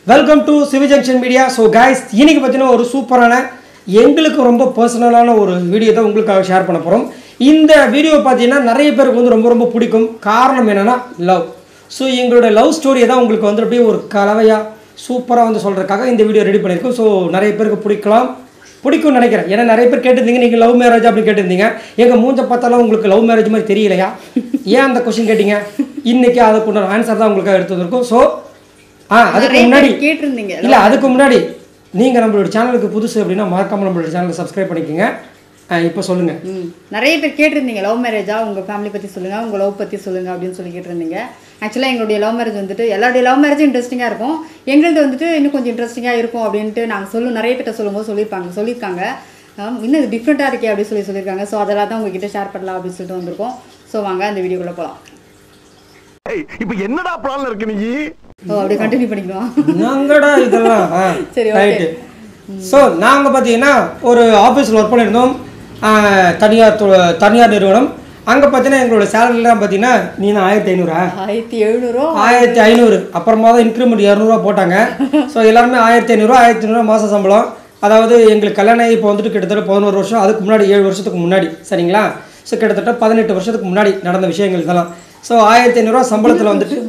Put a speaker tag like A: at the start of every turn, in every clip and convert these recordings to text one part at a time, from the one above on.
A: Welcome to CV junction media so guys இன்னைக்கு பார்த்தீங்கன்னா ஒரு சூப்பரான எங்களுக்கு ரொம்ப பர்சனலான ஒரு வீடியோ தான் உங்களுக்காக ஷேர் பண்ண போகிறோம் இந்த வீடியோ பார்த்தீங்கன்னா நிறைய பேருக்கு வந்து ரொம்ப ரொம்ப பிடிக்கும் காரணம் என்னென்னா லவ் ஸோ எங்களோட லவ் ஸ்டோரியை தான் உங்களுக்கு வந்து அப்படியே ஒரு கலவையாக சூப்பராக வந்து சொல்கிறதுக்காக இந்த வீடியோ ரெடி பண்ணியிருக்கோம் ஸோ நிறைய பேருக்கு பிடிக்கலாம் பிடிக்கும்னு நினைக்கிறேன் ஏன்னா நிறைய பேர் கேட்டிருந்தீங்க நீங்கள் லவ் மேரேஜ் அப்படின்னு கேட்டிருந்தீங்க எங்கள் மூஞ்ச பார்த்தாலும் உங்களுக்கு லவ் மேரேஜ் மாதிரி தெரியலையா ஏன் அந்த கொஸ்டின் கேட்டீங்க இன்னைக்கு அதுக்கு ஆன்சர் தான் உங்களுக்காக எடுத்து வந்திருக்கோம் ஸோ ஆ அதுக்கு
B: நிறைய
A: முன்னாடி
B: பேர் கேட்டிருந்தீங்க
A: இல்லை அதுக்கு முன்னாடி நீங்கள் நம்மளோட சேனலுக்கு புதுசு அப்படின்னா மறக்காம நம்மளோட சேனலை சப்ஸ்கிரைப் பண்ணிக்கோங்க இப்போ சொல்லுங்கள்
B: ம் நிறைய பேர் கேட்டிருந்தீங்க லவ் மேரேஜா உங்க ஃபேமிலி பத்தி சொல்லுங்க உங்க லவ் பத்தி சொல்லுங்க அப்படின்னு சொல்லி கேட்டிருந்தீங்க ஆக்சுவலாக எங்களுடைய லவ் மேரேஜ் வந்துட்டு எல்லாருடைய லவ் மேரேஜும் இன்ட்ரெஸ்டிங்காக இருக்கும் எங்களுது வந்துட்டு இன்னும் கொஞ்சம் இன்ட்ரெஸ்டிங்காக இருக்கும் அப்படின்ட்டு நாங்கள் சொல்லும் நிறைய பேர்ட்ட சொல்லும்போது சொல்லியிருப்பாங்க சொல்லியிருக்காங்க ஆம், இன்னும் இது டிஃப்ரெண்ட்டாக இருக்கே அப்படின்னு சொல்லி சொல்லியிருக்காங்க ஸோ அதெல்லாம் தான் உங்ககிட்ட ஷேர் பண்ணலாம் அப்படின்னு சொல்லிட்டு வந்திருக்கோம் ஸோ வாங்க அந்த வீடியோக்குள்ளே போகலாம்
C: ஏய் இப்ப என்னடா பிளான்ல இருக்கு நீ
B: ஓ அப்படியே கண்டினியூ பண்ணிக்கலாம்
A: நாங்கடா இதெல்லாம் ஆ
B: சரி, okay.
A: ரைட்டு ஸோ நாங்கள் பார்த்தீங்கன்னா ஒரு ஆஃபீஸில் ஒர்க் பண்ணியிருந்தோம் ஆ, தனியார் தொ- தனியார் நிறுவனம் அங்கே பார்த்தீங்கன்னா எங்களோட சேலரிலாம் பார்த்தீங்கன்னா நீ நான் ஆயிரத்தி ஐநூறா
B: ஆயிரத்தி எழுநூறுவா
A: ஆயிரத்தி ஐநூறு அப்புறமா தான் இன்க்ரிமெண்ட் இரநூறுவா போட்டாங்க ஸோ எல்லாருமே ஆயிரத்தி ஐநூறுரூவா ஆயிரத்தி ஐநூறுரூவா மாத சம்பளம் அதாவது எங்களுக்கு கல்யாணம் ஆகி இப்போ வந்துட்டு கிட்டத்தட்ட பதினோரு வருஷம் அதுக்கு முன்னாடி ஏழு வருஷத்துக்கு முன்னாடி சரிங்களா ஸோ கிட்டத்தட்ட பதினெட்டு வருஷத்துக்கு முன்னாடி நடந்த விஷயங்கள் இதெல்லாம் ஸோ ஆயிரத்தி ஐநூறுரூவா சம்பளத்தில் வந்துட்டு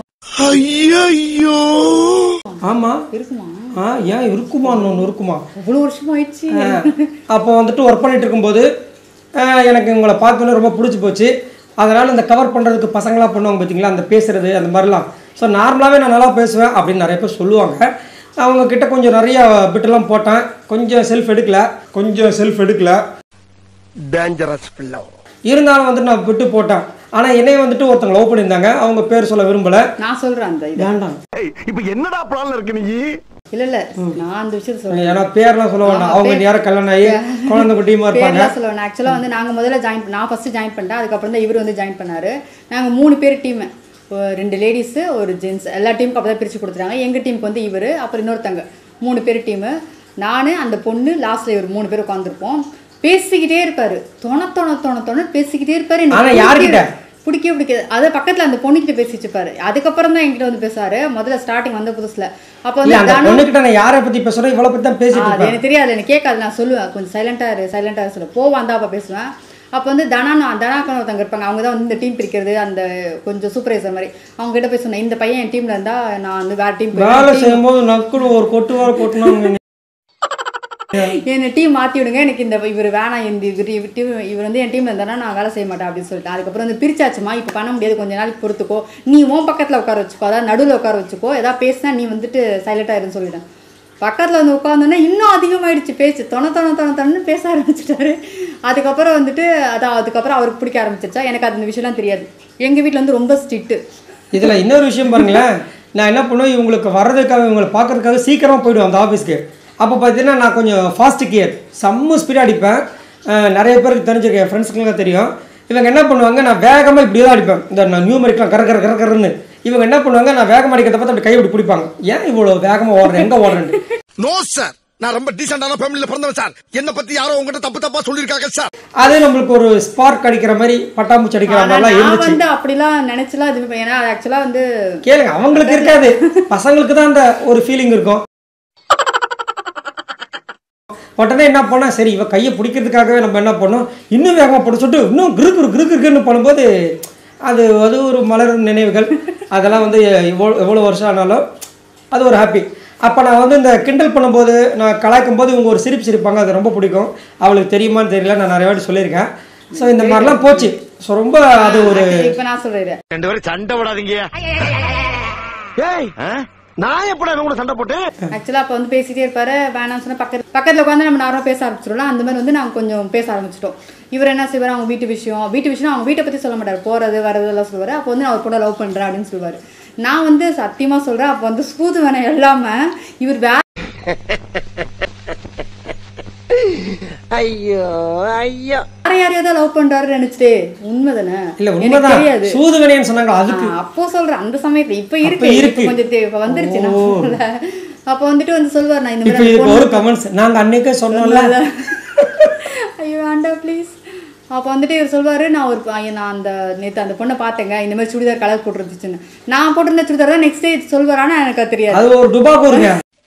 C: ஐயோ
A: ஆமாம்
B: இருக்குமா
A: ஆ ஏன் இருக்குமா ஒன்று இருக்குமா
B: அவ்வளோ வருஷம் ஆயிடுச்சு
A: அப்போ வந்துட்டு ஒர்க் பண்ணிட்டு இருக்கும்போது ஆஹ், எனக்கு உங்களை பார்த்தோன்னே ரொம்ப பிடிச்சி போச்சு அதனால் இந்த கவர் பண்ணுறதுக்கு பசங்களாம் பண்ணுவாங்க பார்த்தீங்களா அந்த பேசுறது அந்த மாதிரிலாம் ஸோ நார்மலாகவே நான் நல்லா பேசுவேன் அப்படின்னு நிறைய பேர் சொல்லுவாங்க அவங்க கிட்ட கொஞ்சம் நிறைய பிட்டெல்லாம் போட்டேன் கொஞ்சம் செல்ஃப் எடுக்கல கொஞ்சம் செல்ஃப் எடுக்கல
C: டேஞ்சரஸ் பிள்ளை
A: இருந்தாலும் வந்துட்டு நான் விட்டு போட்டேன் ஆனால் என்னைய வந்துட்டு ஒருத்தங்க லவ் பண்ணியிருந்தாங்க அவங்க பேர் சொல்ல விரும்பலை
B: நான் சொல்கிறேன் அந்த இது
A: வேண்டாம்
C: ஏய் இப்ப என்னடா பிளான்ல இருக்கு நீ
B: இல்ல இல்ல நான் அந்த விஷயத்த சொல்றேன்
A: ஏன்னா பேர்லாம் சொல்ல வேண்டாம் அவங்க யாரும் கல்யாணம் ஆகி குழந்தை குட்டியுமா இருப்பாங்க
B: பேர்லாம் சொல்ல வேணாம் ஆக்சுவலாக வந்து நாங்கள் முதல்ல ஜாயின் நான் ஃபர்ஸ்ட் ஜாயின் பண்ணிட்டேன் அதுக்கப்புறம் தான் இவர் வந்து ஜாயின் பண்ணாரு நாங்கள் மூணு பேர் டீம் ரெண்டு லேடிஸு ஒரு ஜென்ஸ் எல்லா டீமுக்கும் அப்போ தான் பிரித்து கொடுத்துட்டாங்க எங்கள் டீமுக்கு வந்து இவர் அப்புறம் இன்னொருத்தங்க மூணு பேர் டீமு நான் அந்த பொண்ணு லாஸ்ட்ல இவர் மூணு பேர் உட்காந்துருப்போம் பேசிக்கிட்டே இருப்பாரு தொண தொண தொண தொண பேசிக்கிட்டே இருப்பாரு எனக்கு
A: ஆனா யார்கிட்ட?
B: பிடிக்கவே பிடிக்காது அதை பக்கத்துல அந்த பொண்ணுகிட்ட பேசிட்டு இருப்பாரு அதுக்கப்புறம் தான் என்கிட்ட வந்து பேசுவாரு முதல்ல ஸ்டார்டிங் வந்த புதுசுல அப்போ
A: இல்லை
B: வந்து
A: அந்த
B: தானு-
A: பொண்ணுக்கிட்ட நான் யாரை பற்றி பேசுகிறேன் இவளை பற்றி தான் பேசிட்டு
B: ஆ, அது
A: இருப்பேன்
B: எனக்கு தெரியாது எனக்கு கேட்காது நான் சொல்லுவேன் கொஞ்சம் சைலண்டாக இரு சைலண்டாக இரு சொல்ல போவான் தான் அப்போ பேசுவேன் அப்போ வந்து தனா நான் தனாக்கன் ஒருத்தவங்க இருப்பாங்க அவங்க தான் வந்து இந்த டீம் பிரிக்கிறது அந்த கொஞ்சம் சூப்பர்வைசர் மாதிரி அவங்க கிட்ட போய் சொன்னேன் இந்த பையன் என் டீம்ல இருந்தா நான் வந்து வேற டீம்
A: வேலை செய்யும்போது நக்குன்னு ஒரு கொட்டு வேலை கொட்டினாங்க
B: என்ன டீம் மாற்றி விடுங்க எனக்கு இந்த இவர் வேணாம் இந்த இவர் இவர் டீம் இவர் வந்து என் டீம்ல இருந்தானா நான் வேலை செய்ய மாட்டேன் அப்படின்னு சொல்லிட்டு அதுக்கப்புறம் வந்து பிரிச்சாச்சுமா இப்போ பண்ண முடியாது கொஞ்ச நாளைக்கு பொறுத்துக்கோ நீ உன் பக்கத்தில் உட்கார வச்சுக்கோ அதாவது நடுவில் உட்கார வச்சுக்கோ ஏதாவது பேசினா நீ வந்துட்டு சைலண்டாக இருன்னு சொல்லிட்டேன் பக்கத்தில் வந்து உட்காந்தோன்னே இன்னும் அதிகமாயிடுச்சு பேச்சு தொண தொண தொண தொணன்னு பேச ஆரம்பிச்சிட்டாரு அதுக்கப்புறம் வந்துட்டு அதான் அதுக்கப்புறம் அவருக்கு பிடிக்க ஆரம்பிச்சிருச்சா எனக்கு அது இந்த விஷயம்லாம் தெரியாது எங்கள் வீட்டில் வந்து ரொம்ப ஸ்ட்ரிக்ட்டு
A: இதில் இன்னொரு விஷயம் பாருங்களேன் நான் என்ன பண்ணுவேன் இவங்களுக்கு வர்றதுக்காக இவங்களை பார்க்கறதுக்காக சீக்கிரமாக போயிடுவேன் அந்த ஆஃபீஸ்க்கு அப்போ பார்த்தீங்கன்னா நான் கொஞ்சம் ஃபாஸ்ட் கியர் செம்ம ஸ்பீடாக அடிப்பேன் அஹ் நிறைய பேருக்கு தெரிஞ்சிருக்கேன் என் ஃப்ரெண்ட்ஸுக்குலாம் தெரியும் இவங்க என்ன பண்ணுவாங்க நான் வேகமாக இப்படி தான் அடிப்பேன் இந்த நான் நியூமரிக்கலாம் கர கர கர கரன்னு இவங்க என்ன பண்ணுவாங்க நான் வேகமாக அடிக்கிறத பார்த்து அப்படி கை இப்படி பிடிப்பாங்க ஏன் இவ்வளோ வேகமாக ஓடுறேன் எங்கே ஓடுறேன்னு
C: நோ சார் நான் ரொம்ப டீசென்டான ஃபேமிலில பிறந்தவன் சார் என்ன பத்தி யாரோ உங்ககிட்ட தப்பு தப்பா சொல்லிருக்காங்க சார்
A: அது நம்மளுக்கு ஒரு ஸ்பார்க் அடிக்கிற மாதிரி பட்டாம்பூச்சி அடிக்கிற
B: ஆனா
A: மாதிரிலாம்
B: நான்
A: இருந்துச்சு
B: வந்து அப்படிலாம் நினைச்சுலாம் இது பண்ண- ஏன்னா ஆக்சுவலாக வந்து
A: கேளுங்க அவங்களுக்கு இருக்காது பசங்களுக்கு தான் அந்த ஒரு ஃபீலிங் இருக்கும் உடனே என்ன பண்ணோம் சரி இவ கையை பிடிக்கிறதுக்காகவே நம்ம என்ன பண்ணோம் இன்னும் வேகமாக பிடிச்சிட்டு இன்னும் கிரு கிரு கிரு கிருக்குன்னு பண்ணும்போது அது அது ஒரு மலரும் நினைவுகள் அதெல்லாம் வந்து எவ்வளோ எவ்வளோ வருஷம் ஆனாலும் அது ஒரு ஹாப்பி அப்போ நான் வந்து இந்த கிண்டல் பண்ணும்போது நான் கலாய்க்கும் போது இவங்க ஒரு சிரிப்பு சிரிப்பாங்க அது ரொம்ப பிடிக்கும் அவளுக்கு தெரியுமான்னு தெரியல நான் நிறைய வாட்டி சொல்லியிருக்கேன் ஸோ இந்த மாதிரிலாம் போச்சு ஸோ ரொம்ப அது ஒரு
B: இப்போ நான் சொல்றேன்
C: ரெண்டு பேரும் சண்டை விடாதீங்க ஏய் நான் எப்படா இவங்க கூட சண்டை போட்டேன்
B: ஆக்சுவலாக அப்போ வந்து பேசிட்டே இருப்பாரு வேணாம்னு சொன்னா பக்கத்து பக்கத்தில் உட்காந்து நம்ம நார்மலாக பேச ஆரம்பிச்சிடலாம் அந்த மாதிரி வந்து நாங்கள் கொஞ்சம் பேச ஆரம்பிச்சிட்டோம் இவர் என்ன செய்வார் அவங்க வீட்டு விஷயம் வீட்டு விஷயம் அவங்க வீட்டை பற்றி சொல்ல மாட்டார் போகிறது வரது எல்லாம் சொல்லுவார் அப்போ வந்து நான் அவர் கூட லவ் பண்ணுறேன் அப்படின்னு சொல்லுவார் நான் வந்து சத்தியமாக சொல்கிறேன் அப்போ வந்து சூது வேணாம் எல்லாம இவர் வே
C: ஐயோ ஐயோ
B: வேற யாரையோ தான் லவ் பண்றாருன்னு நினைச்சிட்டே உண்மைதானே
A: இல்ல
B: எனக்கு
A: உண்மைதான்
B: தெரியாது
A: சூதுவனேன்னு சொன்னாங்க அதுக்கு
B: ஆ, அப்போ சொல்றேன் அந்த சமயத்துல இப்ப இருக்கு
A: அப்ப இருக்கு.
B: இப்ப கொஞ்சம் தே- இப்ப வந்துருச்சு நான்
A: ஓ.
B: சொல்லல. அப்ப வந்துட்டு வந்து சொல்லுவார் நான் இந்த
A: இப்போ
B: மாதிரி
A: இதுக்கு ஒரு கமெண்ட்ஸ் நாங்க அன்னைக்கே சொன்னோம்ல
B: ஐயோ ஆண்டா ப்ளீஸ் அப்போ வந்துட்டு இவர் சொல்வாரு நான் ஒரு ஐயோ, நான் அந்த நேற்று அந்த பொண்ணை பார்த்தேங்க இந்த மாதிரி சுடிதார் கலர் போட்டுருந்துச்சுன்னு நான் போட்டிருந்த சுடிதார் தான் நெக்ஸ்ட் டே சொல்வார் ஆனா எனக்கு அது தெரியாது
A: அது ஒரு டுபாக்கூருங்க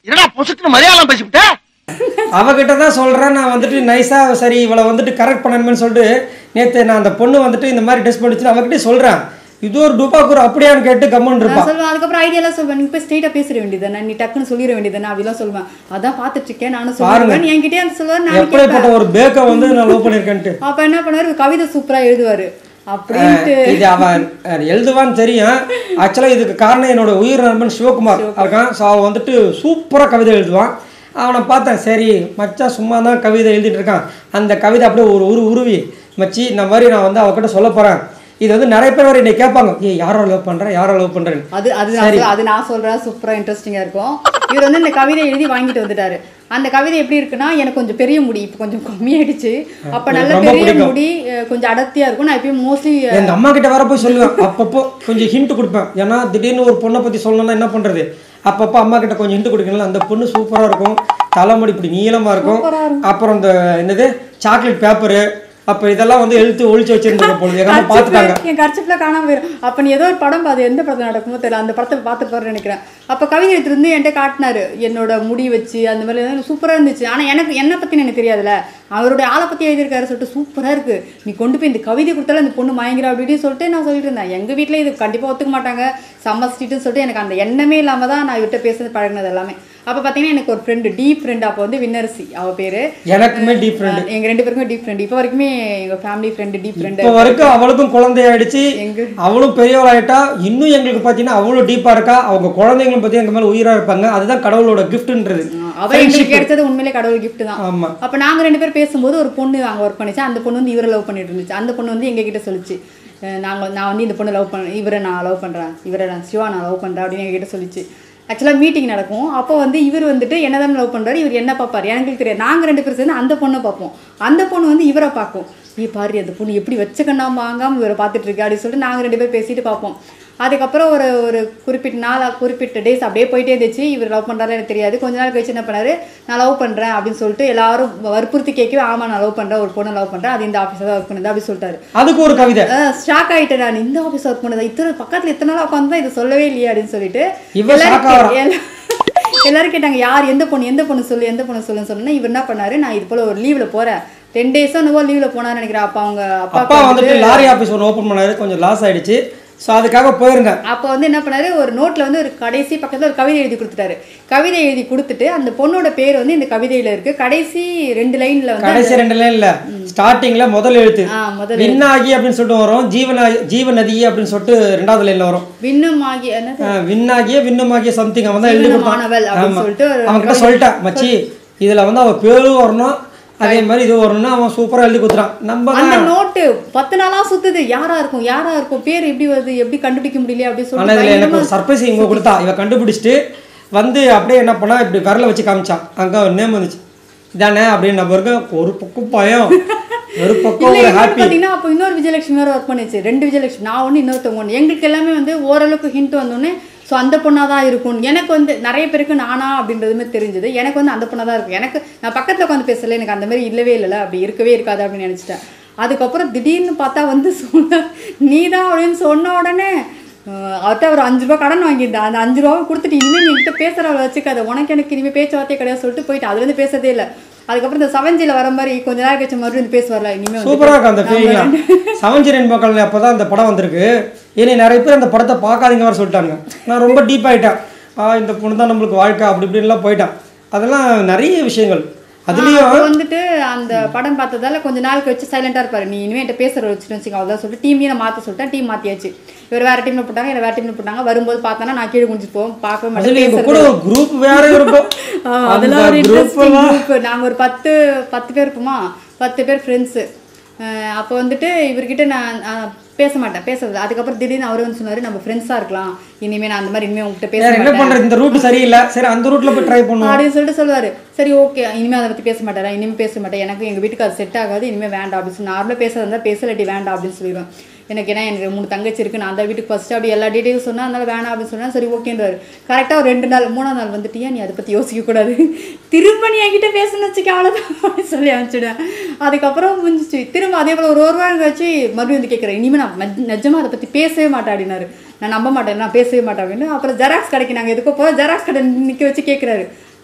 C: என்னடா பொசுக்கு மரியாதை பேசிவிட்ட
A: அவகிட்ட தான் சொல்கிறேன் நான் வந்துட்டு நைஸாக சரி இவளை வந்துட்டு கரெக்ட் பண்ணணும்னு சொல்லிட்டு நேற்று நான் அந்த பொண்ணு வந்துட்டு இந்த மாதிரி டெஸ்ட் பண்ணிச்சு அவகிட்டே சொல்கிறேன் இது ஒரு டுபாக்கூர் அப்படியான்னு கேட்டு கம்முன்னு இருப்பா
B: நான் சொல்லுவேன் அதுக்கப்புறம் ஐடியாலாம் சொல்வேன் நீ போய் ஸ்ட்ரெயிட்டா பேசிட வேண்டியதுதானே நீ டக்குன்னு சொல்லிட வேண்டியதுதானே அப்படிலாம் சொல்லுவேன் அதான் பார்த்துட்டு இருக்கேன் நானும் சொல்லுவேன் நீ என்கிட்டயே அந்த சொல்லுவார் நான்
A: எப்படிப்பட்ட ஒரு பேக்கை வந்து நான் லவ் பண்ணியிருக்கேன்ட்டு
B: அப்ப என்ன பண்ணுவாரு கவிதை சூப்பரா எழுதுவாரு அப்படின்ட்டு
A: இது அவன் அஹ், எழுதுவான்னு தெரியும் ஆக்சுவலாக இதுக்கு காரணம் என்னோட உயிர் நண்பன் சிவகுமார் இருக்கான் ஸோ அவன் வந்துட்டு சூப்பராக கவிதை எழுதுவான் அவனை பார்த்தேன் சரி மச்சான் சும்மா தான் கவிதை எழுதிட்டு இருக்கான் அந்த கவிதை அப்படியே ஒரு உரு உருவி மச்சி இந்த மாதிரி நான் வந்து அவகிட்ட சொல்ல போகிறேன் இது வந்து நிறைய பேர் வரை என்னை கேட்பாங்க ஏய் யாரோ லவ் பண்ணுறேன் யாரோ லவ் பண்ணுறேன்
B: அது அது நான் சொல்ல- அது நான் சொல்றேன் சூப்பரா இன்ட்ரெஸ்டிங்கா இருக்கும் இவர் வந்து இந்த கவிதை எழுதி வாங்கிட்டு வந்துட்டாரு அந்த கவிதை எப்படி இருக்குன்னா எனக்கு கொஞ்சம் பெரிய முடி இப்போ கொஞ்சம் கம்மியாயிடுச்சு அப்ப நல்ல
A: ரொம்ப
B: பெரிய
A: பிடிக்கும்.
B: முடி அஹ், கொஞ்சம் அடர்த்தியா இருக்கும் நான் எப்பயும் மோஸ்ட்லி
A: எங்கள் அம்மா கிட்ட வர போய் சொல்லுவேன் அப்பப்போ கொஞ்சம் ஹிண்ட் கொடுப்பேன் ஏன்னா திடீர்னு ஒரு பொண்ணை பற்றி சொல்லணும்னா என்ன பண்ணுறது அப்பப்போ அம்மா கிட்ட கொஞ்சம் ஹிண்ட் கொடுக்கணும் அந்த பொண்ணு சூப்பராக இருக்கும் தலைமுடி இப்படி நீளமாக இருக்கும் அப்புறம் இந்த என்னது சாக்லேட் பேப்பரு அப்போ இதெல்லாம் வந்து எழுத்து ஒழிச்சு வச்சிருந்துருக்க பொழுது எங்கள் அம்மா பார்த்துட்டாங்க
B: என் கர்ச்சிப்ல காணாம போயிடும் அப்ப நீ ஏதோ ஒரு படம் பார்த்து எந்த படத்துல நடக்குமோ தெரியல அந்த படத்தை பார்த்து பாரு நினைக்கிறேன் அப்ப கவிதை எடுத்துட்டு வந்து என்கிட்ட காட்டினாரு என்னோட முடி வச்சு அந்த மாதிரி எல்லாம் சூப்பரா இருந்துச்சு ஆனா எனக்கு என்ன பத்தி எனக்கு தெரியாதுல்ல அவருடைய ஆளை பத்தி எழுதியிருக்காரு சொல்லிட்டு சூப்பரா இருக்கு நீ கொண்டு போய் இந்த கவிதை கொடுத்தாலும் அந்த பொண்ணு மயங்கிற அப்படி இப்படின்னு சொல்லிட்டு நான் சொல்லிட்டு இருந்தேன் எங்க வீட்ல இது கண்டிப்பா ஒத்துக்க மாட்டாங்க சம்மஸ்டிட்டுன்னு சொல்லிட்டு எனக்கு அந்த எண்ணமே இல்லாம தான் நான் இவர்கிட்ட பேசுறது பழகினது எல்லாமே அப்ப பாத்தீங்கன்னா எனக்கு ஒரு ஃப்ரெண்டு டீப் ஃப்ரெண்ட் அப்போ வந்து வின்னரசி அவ பேரு
A: எனக்குமே டீப் ஃப்ரெண்டு
B: எங்க ரெண்டு பேருக்குமே டீப் ஃப்ரெண்ட் இப்போ வரைக்குமே எங்க ஃபேமிலி ஃப்ரெண்டு டீப் ஃப்ரெண்டு
A: இப்போ வரைக்கும் அவளுக்கும் குழந்தை ஆயிடுச்சு
B: எங்க
A: அவளும் பெரியவளாயிட்டா இன்னும் எங்களுக்கு பார்த்தீங்கன்னா அவ்வளோ டீப்பாக இருக்கா அவங்க குழந்தைங்களும் பற்றி எங்கள் மேலே உயிராக இருப்பாங்க அதுதான் கடவுளோட கிஃப்ட்ன்றது
B: அவ எங்களுக்கு கிடைச்சது உண்மையிலே கடவுள் gift தான்
A: ஆமாம்
B: அப்ப நாங்க ரெண்டு பேர் பேசும்போது ஒரு பொண்ணு அங்க ஒர்க் பண்ணிச்சு அந்த பொண்ணு வந்து இவரை லவ் பண்ணிட்டு இருந்துச்சு அந்த பொண்ணு வந்து எங்க கிட்ட சொல்லுச்சு அஹ் நாங்க நான் வந்து இந்த பொண்ணு லவ் பண்ண இவரை நான் லவ் பண்றேன் இவரை நான் சிவா நான் லவ் பண்றேன் அப்படின்னு எங்க கிட்ட சொல்லிச்சு ஆக்சுவலாக மீட்டிங் நடக்கும் அப்போ வந்து இவர் வந்துட்டு என்ன தான் லவ் பண்றாரு இவர் என்ன பார்ப்பாரு எனக்கு தெரியாது நாங்க ரெண்டு பேரும் சேர்ந்து அந்த பொண்ணை பார்ப்போம் அந்த பொண்ணு வந்து இவரை பார்க்கும் நீ பாரு அந்த பொண்ணு எப்படி வச்ச கண்ணா வாங்காம இவரை பார்த்துட்டு இருக்கு அப்படின்னு சொல்லிட்டு நாங்க ரெண்டு பேர் பேசிட்டு பார்ப்போம் அதுக்கப்புறம் ஒரு ஒரு குறிப்பிட்ட நாள் குறிப்பிட்ட டேஸ் அப்படியே போயிட்டே இருந்துச்சு இவர் லவ் பண்ணுறாரு எனக்கு தெரியாது கொஞ்ச நாள் கழிச்சு என்ன பண்ணாரு நான் லவ் பண்ணுறேன் அப்படின்னு சொல்லிட்டு எல்லாரும் வற்புறுத்தி கேட்கவே ஆமாம் நான் லவ் பண்ணுறேன் ஒரு பொண்ணை லவ் பண்ணுறேன் அது இந்த ஆஃபீஸில் தான் ஒர்க் பண்ணுது அப்படின்னு சொல்லிட்டாரு
A: அதுக்கு ஒரு கவிதை
B: ஷாக் ஆகிட்டேன் நான் இந்த ஆஃபீஸ் ஒர்க் பண்ணதா இத்தனை பக்கத்தில் இத்தனை நாள் உட்காந்து இதை சொல்லவே இல்லையே அப்படின்னு சொல்லிட்டு
A: இவ
B: எல்லாரும்
A: shock ஆகுறா.
B: கே- எல்லா- எல்லாரும் கேட்டாங்க யார் எந்த பொண்ணு எந்த பொண்ணு சொல்லு எந்த பொண்ணு சொல்லுன்னு சொன்னா இவர் என்ன பண்ணாரு நான் இது போல ஒரு லீவ்ல போறேன் டென் டேஸோ என்னவோ லீவ்ல போனான்னு நினைக்கிறேன் அப்ப அவங்க
A: அப்பா
B: அப்பா
A: வந்துட்டு லாரி ஆஃபீஸ் ஒன்று ஓப்பன் பண்ணாரு கொஞ்சம் லாஸ் ஆயிடுச்சு ஸோ அதுக்காக போயிருந்தேன்
B: அப்போ வந்து என்ன பண்ணாரு ஒரு நோட்ல வந்து ஒரு கடைசி பக்கத்துல ஒரு கவிதை எழுதி கொடுத்துட்டாரு கவிதை எழுதி கொடுத்துட்டு அந்த பொண்ணோட பேர் வந்து இந்த கவிதையில இருக்கு கடைசி ரெண்டு லைன்ல வந்து
A: கடைசி ரெண்டு லைன் இல்ல ஸ்டார்டிங்ல முதல் எழுத்து
B: ஆ முதல்
A: விண்ணாகி அப்படின்னு சொல்லிட்டு வரும் ஜீவனா ஜீவநதி அப்படின்னு சொல்லிட்டு ரெண்டாவது லைன்ல வரும்
B: விண்ணும் ஆகி என்னது
A: ஆ, விண்ணாகிய விண்ணுமாகிய சம்திங் அவன் தான் எழுதி கொடுத்தான்
B: மாணவள் அப்படின்னு
A: ஆமா.
B: சொல்லிட்டு ஒரு
A: அவன் கிட்ட சொல்லிட்டான் மச்சி இதுல வந்து அவ பேரும் வரணும் அதே மாதிரி இது வரணும்னு அவன் சூப்பரா எழுதி கொடுத்துறான் நம்ம
B: அந்த
A: தான்
B: நோட்டு பத்து நாளா சுத்துது யாரா இருக்கும் யாரா இருக்கும் பேர் எப்படி வருது எப்படி கண்டுபிடிக்க முடியல அப்படின்னு
A: ஆனா இதுல
B: சொல்லி
A: எனக்கு ஒரு சர்ப்ரைஸ் இவங்க கொடுத்தா இவ கண்டுபிடிச்சிட்டு வந்து அப்படியே என்ன பண்ணா இப்படி விரல வச்சு காமிச்சான் அங்க ஒரு நேம் வந்துச்சு இதானே அப்படின்னு நம்ம இருக்க ஒரு பக்கம் பயம் ஒரு பக்கம்
B: இல்ல
A: ஒரு
B: இன்னொரு
A: ஹாப்பி
B: பாத்தீங்கன்னா அப்போ இன்னொரு விஜயலட்சுமி வேற ஒர்க் பண்ணிச்சு ரெண்டு விஜயலட்சுமி நான் ஒன்று இன்னொருத்தவங்க ஒன்று எங்களுக்கு எல்லாமே வந்து ஓரளவுக்கு ஹிண்ட் வந்தோடனே ஸோ அந்த பொண்ணாக தான் இருக்கும் எனக்கு வந்து நிறைய பேருக்கு நானா அப்படின்றதுமே தெரிஞ்சது எனக்கு வந்து அந்த பொண்ணாக தான் இருக்கும் எனக்கு நான் பக்கத்தில் உட்காந்து பேசல எனக்கு அந்த மாதிரி இல்லவே இல்லைல்ல அப்படி இருக்கவே இருக்காது அப்படின்னு நினச்சிட்டேன் அதுக்கப்புறம் திடீர்னு பார்த்தா வந்து சொன்ன நீ தான் அப்படின்னு சொன்ன உடனே அஹ் அவர்கிட்ட ஒரு அஞ்சு ரூபா கடன் வாங்கியிருந்தேன் அந்த அஞ்சு ரூபா கொடுத்துட்டு இனிமேல் நீ என்கிட்ட பேசுகிறவளை வச்சுக்காத உனக்கு எனக்கு இனிமேல் பேச்சுவார்த்தையே கிடையாது சொல்லிட்டு போயிட்டு அதுலேருந்து பேசுறதே இல்லை அதுக்கப்புறம் இந்த செவன்ஜியில் வர மாதிரி கொஞ்ச நேரம் கழிச்சு மறுபடியும் வந்து பேசுவார்ல இனிமேல் வந்து
A: சூப்பரா இருக்கு அந்த ஃபீலிங்லாம் சவஞ்சரின் மக்கள் அப்பதான் அந்த படம் வந்திருக்கு ஏன்னா நிறைய பேர் அந்த படத்தை பார்க்காதீங்க வர சொல்லிட்டாங்க நான் ரொம்ப டீப் ஆயிட்டேன் ஆ இந்த பொண்ணு தான் நம்மளுக்கு வாழ்க்கை அப்படி இப்படின்லாம் போயிட்டான் அதெல்லாம் நிறைய விஷயங்கள் அதுலயும்
B: அப்போ வந்துட்டு அந்த படம் பார்த்ததால கொஞ்ச நாள் கழிச்சு சைலண்டா இருப்பாரு நீ இனிமே என்கிட்ட பேசுற வச்சுட்டு வச்சுக்கோ அவ்வளோதான் சொல்லிட்டு டீமையும் நான் மாத்த சொல்லிட்டேன் டீம் மாத்தியாச்சு இவர் வேற டீம்ல போட்டாங்க என்ன வேற டீம்ல போட்டாங்க வரும்போது பார்த்தானா நான் கீழே குடிச்சிட்டு போவோம் பார்க்கவே மாட்டேன்
A: அதுல எங்க
B: பேசுறது
A: கூட ஒரு குரூப் வேற இருக்கும்
B: ஆமா,
A: அந்த
B: அதெல்லாம் ஒரு
A: group
B: இன்ட்ரெஸ்டிங்
A: எல்லாம்
B: குரூப் நாங்க ஒரு பத்து பத்து பேர் இருப்போமா பத்து பேர் ஃப்ரெண்ட்ஸு அப்போ வந்துட்டு இவர்கிட்ட நான் நான் பேச மாட்டேன் பேசுறது அதுக்கப்புறம் திடீர்னு அவர் வந்து சொன்னாரு நம்ம ஃப்ரெண்ட்ஸாக இருக்கலாம் இனிமே நான் அந்த மாதிரி இனிமே உங்ககிட்ட பேச
A: வேற என்ன
B: மாட்டேன்
A: பண்றது இந்த ரூட் சரியில்லை சரி அந்த ரூட்ல போய் ட்ரை பண்ணுவோம்
B: அப்படின்னு சொல்லிட்டு சொல்லுவாரு சரி ஓகே இனிமே அதை பத்தி பேச மாட்டாரா இனிமே பேச மாட்டேன் எனக்கு எங்க வீட்டுக்கு அது செட் ஆகாது இனிமே வேண்டாம் அப்படின்னு சொல்லி நார்மலாக பேசுறதா இருந்தா பேசலாட்டி வேண்டாம் அப்படின்னு சொல்லிடுவேன் எனக்கு ஏன்னா எனக்கு மூணு தங்கச்சி இருக்கு நான் அந்த வீட்டுக்கு ஃபர்ஸ்ட் அப்படி எல்லா டீட்டெயில்ஸ் சொன்னா அதனால வேணாம் அப்படின்னு சொன்னா சரி ஓகேன்றாரு கரெக்டாக ஒரு ரெண்டு நாள் மூணாம் நாள் வந்துட்டு ஏன் நீ அதை பத்தி யோசிக்க கூடாது திரும்ப நீ என்கிட்ட பேசணும்னு வச்சுக்க அவ்வளோதான் அப்படின்னு சொல்லி அனுப்பிச்சிடுவேன் அதுக்கப்புறம் முடிஞ்சிச்சு திரும்ப அதே போல ஒரு ஒரு வாரம் கழிச்சு மறுபடியும் வந்து கேட்குறேன் இனிமே நான் நெஜ- நிஜமா அதை பத்தி பேசவே மாட்டேன் அப்படின்னாரு நான் நம்ப மாட்டேன் நான் பேசவே மாட்டேன் அப்படின்னு அப்புறம் ஜெராக்ஸ் கடைக்கு நாங்கள் எதுக்கோ போகிறோம் ஜெராக்ஸ் கடை நிற்க வச்சு கேட்குறாரு